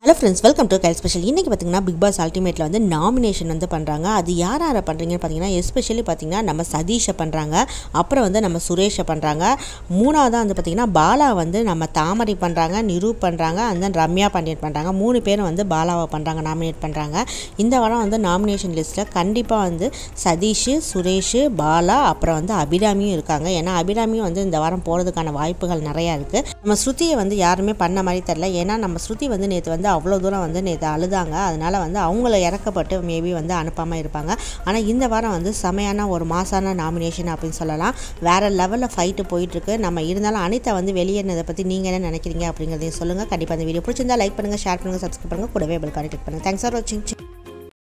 hello friends welcome to Kyle special இன்றைக்கி பார்த்தீங்கன்னா big pass அல்டிமேட்டில் வந்து நாமினேஷன் வந்து பண்ணுறாங்க அது யார் யாரை பண்ணுறீங்கன்னு பார்த்தீங்கன்னா எஸ்பெஷலி பார்த்தீங்கன்னா நம்ம சதீஷை பண்ணுறாங்க அப்புறம் வந்து நம்ம சுரேஷை பண்ணுறாங்க மூணாவதாக வந்து பார்த்திங்கன்னா பாலா வந்து நம்ம தாமரை பண்ணுறாங்க நிரூ பண்ணுறாங்க அண்ட் தென் ரம்யா பாண்டியன் பண்ணுறாங்க மூணு பேரும் வந்து பாலாவை பண்ணுறாங்க நாமினேட் பண்ணுறாங்க இந்த வாரம் வந்து நாமினேஷன் லிஸ்ட்டில் கண்டிப்பாக வந்து சதீஷ் சுரேஷ் பாலா அப்புறம் வந்து அபிராமியும் இருக்காங்க ஏன்னா அபிராமியும் வந்து இந்த வாரம் போகிறதுக்கான வாய்ப்புகள் நிறையா இருக்குது நம்ம ஸ்ருதியை வந்து யாருமே பண்ண மாதிரி தெரில ஏன்னா நம்ம ஸ்ருதி வந்து நேற்று வந்து அவ்வளோ தூரம் வந்து நேற்று அழுதாங்க அதனால் வந்து அவங்கள இறக்கப்பட்டு மேபி வந்து அனுப்பாமல் இருப்பாங்க ஆனால் இந்த வாரம் வந்து செமையான ஒரு மாசான நாமினேஷன் அப்படின்னு சொல்லலாம் வேறு லெவலில் ஃபைட்டு போயிட்டுருக்கு நம்ம இருந்தாலும் அனிதா வந்து வெளியேறினதை பற்றி நீங்கள் என்ன நினைக்கிறீங்க அப்படிங்கிறதையும் சொல்லுங்கள் கண்டிப்பாக அந்த வீடியோ பிடிச்சிருந்தா லைக் பண்ணுங்கள் ஷேர் பண்ணுங்கள் சப்ஸ்கிரைப் பண்ணுங்கள் கூடவே பெல் கான்டெக்ட் பண்ணுங்கள் தேங்க்ஸ் ஃபார் வாட்சிங்